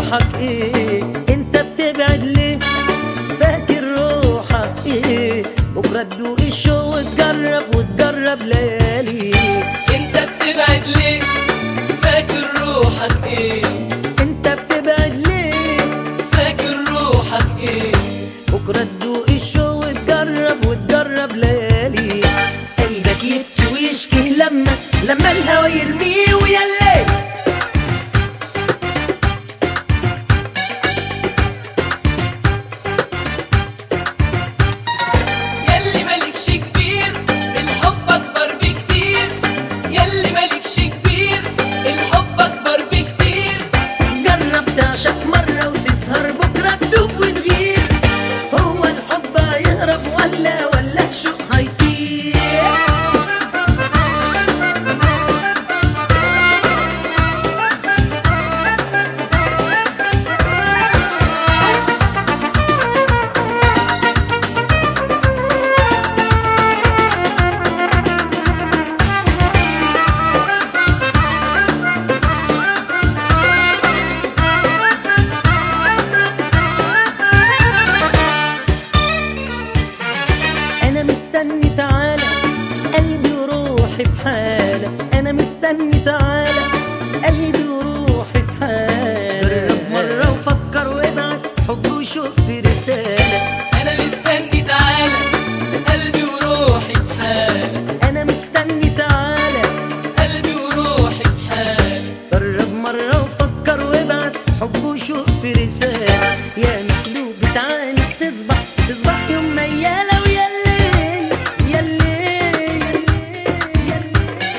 روحك ايه انت بتبعد ليه فاكر روحك ايه بكره تدوق الشو وتجرب وتجرب ليالي انت بتبعد ليه فاكر روحك ايه انت بتبعد ليه فاكر روحك ايه بكره تدوق الشو وتجرب وتجرب ليالي قلبك يبكي ويشكي لما لما الهوى يرميه ويلي يلي مالكش كبير الحب اكبر بكتير يلي مالكش كبير الحب اكبر بكتير جرب تعشق مرة وتسهر بكرة تدوب وتغير هو الحب هيهرب ولا ولا الشوق هيطير انا مستني تعالى قلبي وروحي في حالة انا مستني تعالى قلبي وروحي في حالة جرب مرة وفكر وابعت حب وشوف في رسالة انا مستني تعالى قلبي وروحي في حالك انا مستني تعالى قلبي وروحي في حالك جرب مرة وفكر وابعت حب وشوق في رسالة يا مقلوب تعالي تصبح تصبح يوم ميالة ويلي يلي يلي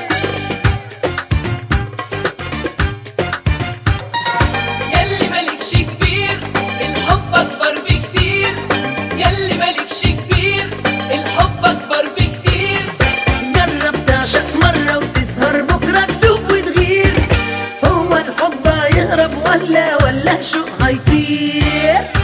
يلي مالكش كبير الحب اكبر بكتير يلي مالكش كبير الحب اكبر بكتير جرب تعشق مرة وتسهر بكرة تدوب وتغير هو الحب هيهرب ولا ولا الشوق هيطير